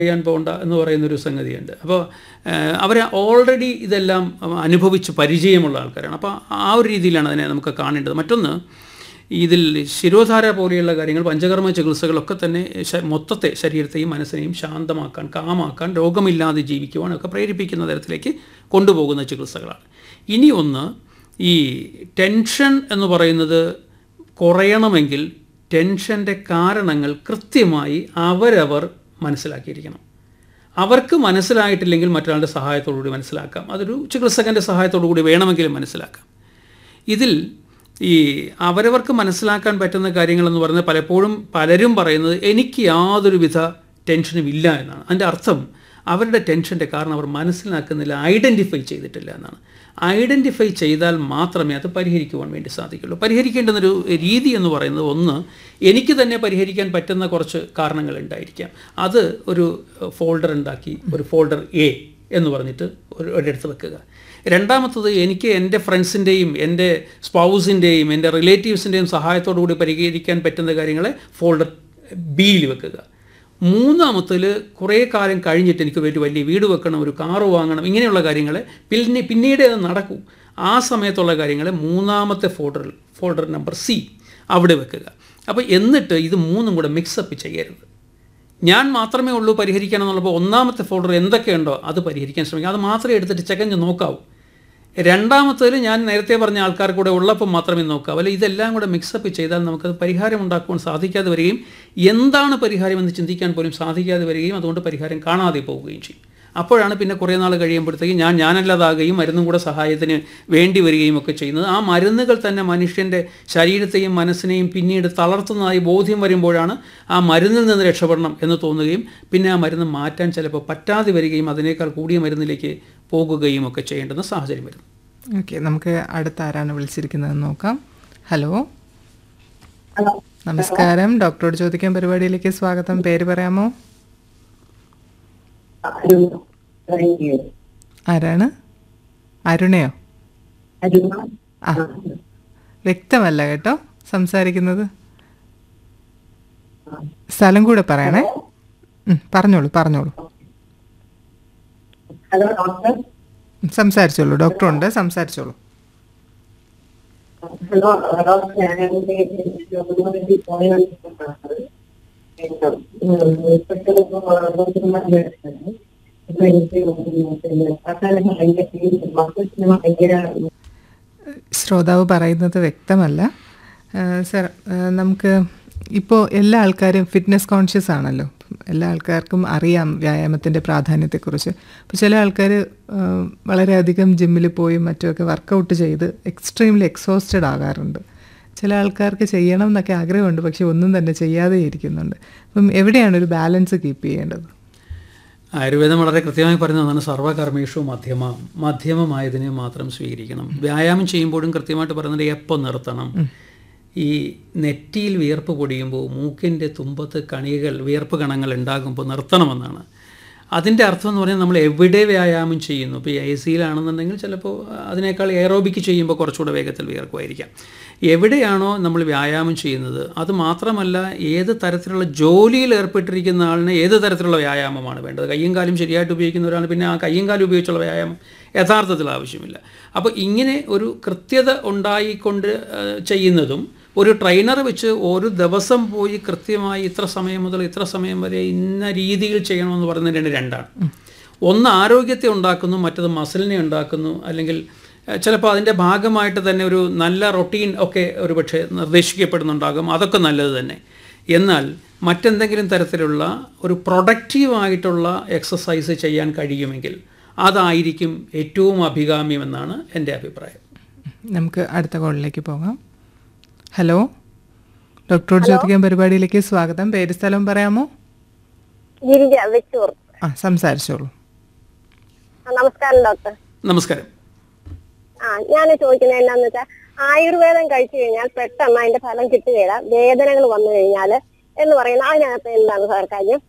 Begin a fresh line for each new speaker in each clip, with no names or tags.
ചെയ്യാൻ പോകണ്ട എന്ന് പറയുന്നൊരു സംഗതിയുണ്ട് അപ്പോൾ അവർ ഓൾറെഡി ഇതെല്ലാം അനുഭവിച്ച് പരിചയമുള്ള ആൾക്കാരാണ് അപ്പോൾ ആ ഒരു രീതിയിലാണ് അതിനെ നമുക്ക് കാണേണ്ടത് മറ്റൊന്ന് ഇതിൽ ശിരോധാര പോലെയുള്ള കാര്യങ്ങൾ പഞ്ചകർമ്മ ചികിത്സകളൊക്കെ തന്നെ ശ- മൊത്തത്തെ ശരീരത്തെയും മനസ്സിനെയും ശാന്തമാക്കാൻ കാമാക്കാൻ രോഗമില്ലാതെ ജീവിക്കുവാൻ ഒക്കെ പ്രേരിപ്പിക്കുന്ന തരത്തിലേക്ക് കൊണ്ടുപോകുന്ന ചികിത്സകളാണ് ഇനി ഒന്ന് ഈ ടെൻഷൻ എന്ന് പറയുന്നത് കുറയണമെങ്കിൽ ടെൻഷൻ്റെ കാരണങ്ങൾ കൃത്യമായി അവരവർ മനസ്സിലാക്കിയിരിക്കണം അവർക്ക് മനസ്സിലായിട്ടില്ലെങ്കിൽ മറ്റൊരാളുടെ സഹായത്തോടുകൂടി മനസ്സിലാക്കാം അതൊരു ചികിത്സകൻ്റെ സഹായത്തോടു കൂടി വേണമെങ്കിലും മനസ്സിലാക്കാം ഇതിൽ ഈ അവരവർക്ക് മനസ്സിലാക്കാൻ പറ്റുന്ന കാര്യങ്ങളെന്ന് പറയുന്നത് പലപ്പോഴും പലരും പറയുന്നത് എനിക്ക് യാതൊരുവിധ ടെൻഷനും ഇല്ല എന്നാണ് അതിൻ്റെ അർത്ഥം അവരുടെ ടെൻഷൻ്റെ കാരണം അവർ മനസ്സിലാക്കുന്നില്ല ഐഡൻറ്റിഫൈ ചെയ്തിട്ടില്ല എന്നാണ് ഐഡൻറ്റിഫൈ ചെയ്താൽ മാത്രമേ അത് പരിഹരിക്കുവാൻ വേണ്ടി സാധിക്കുള്ളൂ പരിഹരിക്കേണ്ടുന്നൊരു രീതി എന്ന് പറയുന്നത് ഒന്ന് എനിക്ക് തന്നെ പരിഹരിക്കാൻ പറ്റുന്ന കുറച്ച് കാരണങ്ങൾ ഉണ്ടായിരിക്കാം അത് ഒരു ഫോൾഡർ ഉണ്ടാക്കി ഒരു ഫോൾഡർ എ എന്ന് പറഞ്ഞിട്ട് ഒരു ഒരിടത്ത് വെക്കുക രണ്ടാമത്തത് എനിക്ക് എൻ്റെ ഫ്രണ്ട്സിൻ്റെയും എൻ്റെ സ്പൗസിൻ്റെയും എൻ്റെ റിലേറ്റീവ്സിൻ്റെയും സഹായത്തോടു കൂടി പരിഹരിക്കാൻ പറ്റുന്ന കാര്യങ്ങളെ ഫോൾഡർ ബിയിൽ വെക്കുക മൂന്നാമത്തിൽ കുറേ കാലം കഴിഞ്ഞിട്ട് എനിക്ക് ഒരു വലിയ വീട് വെക്കണം ഒരു കാറ് വാങ്ങണം ഇങ്ങനെയുള്ള കാര്യങ്ങൾ പിന്നെ പിന്നീട് അത് നടക്കൂ ആ സമയത്തുള്ള കാര്യങ്ങളെ മൂന്നാമത്തെ ഫോൾഡറിൽ ഫോൾഡർ നമ്പർ സി അവിടെ വെക്കുക അപ്പോൾ എന്നിട്ട് ഇത് മൂന്നും കൂടെ മിക്സപ്പ് ചെയ്യരുത് ഞാൻ മാത്രമേ ഉള്ളൂ പരിഹരിക്കണം എന്നുള്ളപ്പോൾ ഒന്നാമത്തെ ഫോൾഡർ എന്തൊക്കെയുണ്ടോ അത് പരിഹരിക്കാൻ ശ്രമിക്കുക അത് മാത്രമേ എടുത്തിട്ട് ചെക്കഞ്ഞ് നോക്കാവൂ രണ്ടാമത്തേൽ ഞാൻ നേരത്തെ പറഞ്ഞ ആൾക്കാർ കൂടെ ഉള്ളപ്പോൾ മാത്രമേ നോക്കാവൂ അല്ല ഇതെല്ലാം കൂടെ മിക്സപ്പ് ചെയ്താൽ നമുക്കത് പരിഹാരം ഉണ്ടാക്കുവാൻ സാധിക്കാതെ വരികയും എന്താണ് പരിഹാരം എന്ന് ചിന്തിക്കാൻ പോലും സാധിക്കാതെ വരികയും അതുകൊണ്ട് പരിഹാരം കാണാതെ പോവുകയും ചെയ്യും അപ്പോഴാണ് പിന്നെ കുറേ നാൾ കഴിയുമ്പോഴത്തേക്കും ഞാൻ ഞാനല്ലാതാകുകയും മരുന്നും കൂടെ സഹായത്തിന് വേണ്ടി വരികയും ഒക്കെ ചെയ്യുന്നത് ആ മരുന്നുകൾ തന്നെ മനുഷ്യൻ്റെ ശരീരത്തെയും മനസ്സിനെയും പിന്നീട് തളർത്തുന്നതായി ബോധ്യം വരുമ്പോഴാണ് ആ മരുന്നിൽ നിന്ന് രക്ഷപ്പെടണം എന്ന് തോന്നുകയും പിന്നെ ആ മരുന്ന് മാറ്റാൻ ചിലപ്പോൾ പറ്റാതെ വരികയും അതിനേക്കാൾ കൂടിയ മരുന്നിലേക്ക് പോകുകയും ഒക്കെ ചെയ്യേണ്ടുന്ന സാഹചര്യം വരുന്നു
ഓക്കെ നമുക്ക് അടുത്ത ആരാണ് വിളിച്ചിരിക്കുന്നതെന്ന് നോക്കാം ഹലോ
ഹലോ
നമസ്കാരം ഡോക്ടറോട് ചോദിക്കാൻ പരിപാടിയിലേക്ക് സ്വാഗതം പേര് പറയാമോ
അരുണ താങ്ക് യു
ആരാണ് അരുണയോ
അരുണ
ആ വ്യക്തമല്ല കേട്ടോ സംസാരിക്കുന്നത് സ്ഥലം കൂടെ പറയണേ ഉം, പറഞ്ഞോളൂ പറഞ്ഞോളൂ
ഹലോ ഡോക്ടർ
സംസാരിച്ചോളൂ ഡോക്ടറുണ്ട് സംസാരിച്ചോളൂ
ഹലോ ഡോക്ടർ ഞാൻ എൻ്റെ ജോലിക്ക് വേണ്ടി പോയത് ഇപ്പോഴത്തെ ഇപ്പൊ എനിക്ക് പിന്നെ അക്കാലം ഭയങ്കര മക്കൾസിന് ഭയങ്കര
ശ്രോതാവ് പറയുന്നത് വ്യക്തമല്ല ആ, സർ ആ, നമുക്ക് ഇപ്പോൾ എല്ലാ ആൾക്കാരും ഫിറ്റ്നസ് കോൺഷ്യസ് ആണല്ലോ എല്ലാ ആൾക്കാർക്കും അറിയാം വ്യായാമത്തിൻ്റെ പ്രാധാന്യത്തെക്കുറിച്ച് അപ്പോൾ ചില ആൾക്കാർ വളരെയധികം ജിമ്മിൽ പോയി മറ്റുമൊക്കെ വർക്കൗട്ട് ചെയ്ത് എക്സ്ട്രീംലി എക്സോസ്റ്റഡ് ആകാറുണ്ട് ചില ആൾക്കാർക്ക് ചെയ്യണം എന്നൊക്കെ ആഗ്രഹമുണ്ട് പക്ഷെ ഒന്നും തന്നെ ചെയ്യാതെ ഇരിക്കുന്നുണ്ട് അപ്പം എവിടെയാണ് ഒരു ബാലൻസ് കീപ്പ് ചെയ്യേണ്ടത്
ആയുർവേദം വളരെ കൃത്യമായി പറയുന്നതാണ് സർവകർമ്മേഷു മധ്യമ മധ്യമമായതിനെ മാത്രം സ്വീകരിക്കണം വ്യായാമം ചെയ്യുമ്പോഴും കൃത്യമായിട്ട് പറയുന്നത് എപ്പോൾ നിർത്തണം ഈ നെറ്റിയിൽ വിയർപ്പ് പൊടിയുമ്പോൾ മൂക്കിൻ്റെ തുമ്പത്ത് കണികൾ വിയർപ്പ് കണങ്ങൾ ഉണ്ടാകുമ്പോൾ നിർത്തണമെന്നാണ് അതിൻ്റെ അർത്ഥം എന്ന് പറഞ്ഞാൽ നമ്മൾ എവിടെ വ്യായാമം ചെയ്യുന്നു ഇപ്പോൾ എ സിയിലാണെന്നുണ്ടെങ്കിൽ ചിലപ്പോൾ അതിനേക്കാൾ എയറോബിക്ക് ചെയ്യുമ്പോൾ കുറച്ചുകൂടെ വേഗത്തിൽ വിയർക്കുമായിരിക്കാം എവിടെയാണോ നമ്മൾ വ്യായാമം ചെയ്യുന്നത് അത് മാത്രമല്ല ഏത് തരത്തിലുള്ള ജോലിയിൽ ഏർപ്പെട്ടിരിക്കുന്ന ആളിന് ഏത് തരത്തിലുള്ള വ്യായാമമാണ് വേണ്ടത് കയ്യും കാലും ശരിയായിട്ട് ഉപയോഗിക്കുന്ന ഒരാൾ പിന്നെ ആ കയ്യും കാലും ഉപയോഗിച്ചുള്ള വ്യായാമം യഥാർത്ഥത്തിൽ ആവശ്യമില്ല അപ്പോൾ ഇങ്ങനെ ഒരു കൃത്യത ഉണ്ടായിക്കൊണ്ട് ആ, ചെയ്യുന്നതും ഒരു ട്രെയിനർ വെച്ച് ഒരു ദിവസം പോയി കൃത്യമായി ഇത്ര സമയം മുതൽ ഇത്ര സമയം വരെ ഇന്ന രീതിയിൽ ചെയ്യണമെന്ന് പറയുന്നത് രണ്ട് രണ്ടാണ് ഒന്ന് ആരോഗ്യത്തെ ഉണ്ടാക്കുന്നു മറ്റത് മസിലിനെ ഉണ്ടാക്കുന്നു അല്ലെങ്കിൽ ഏഹ്, ചിലപ്പോൾ അതിൻ്റെ ഭാഗമായിട്ട് തന്നെ ഒരു നല്ല റൊട്ടീൻ ഒക്കെ ഒരു പക്ഷേ നിർദ്ദേശിക്കപ്പെടുന്നുണ്ടാകും അതൊക്കെ നല്ലത് തന്നെ എന്നാൽ മറ്റെന്തെങ്കിലും തരത്തിലുള്ള ഒരു പ്രൊഡക്റ്റീവായിട്ടുള്ള എക്സസൈസ് ചെയ്യാൻ കഴിയുമെങ്കിൽ അതായിരിക്കും ഏറ്റവും അഭികാമ്യമെന്നാണ് എൻ്റെ അഭിപ്രായം
നമുക്ക് അടുത്ത കോളിലേക്ക് പോകാം ഹലോ ഡോക്ടറോട് ചോദിക്കാൻ പരിപാടിയിലേക്ക് സ്വാഗതം പേര് സ്ഥലം പറയാമോ
ഗിരിജ വെച്ചൂർ
ആ സംസാരിച്ചോളൂ
ആ, നമസ്കാരം ഡോക്ടർ
നമസ്കാരം
ആ ഞാൻ ചോദിക്കുന്നത് എന്താന്ന് വെച്ചാൽ ആയുർവേദം കഴിച്ചു കഴിഞ്ഞാൽ പെട്ടെന്ന് അതിന്റെ ഫലം കിട്ടുകയില്ല വേദനകൾ വന്നു കഴിഞ്ഞാൽ എന്ന് പറയുന്നത് അതിനകത്ത് എന്താണ് സാർ കാര്യം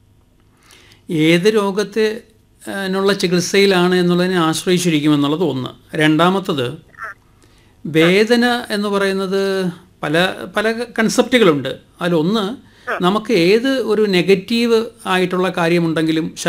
ഏത് രോഗത്തെ നുള്ള ചികിത്സയിലാണ് എന്നുള്ളതിനെ ആശ്രയിച്ചിരിക്കുമെന്നുള്ളത് ഒന്ന് രണ്ടാമത്തത് വേദന എന്ന് പറയുന്നത് പല പല കൺസെപ്റ്റുകളുണ്ട് അതിലൊന്ന് നമുക്ക് ഏത് ഒരു നെഗറ്റീവ് ആയിട്ടുള്ള കാര്യമുണ്ടെങ്കിലും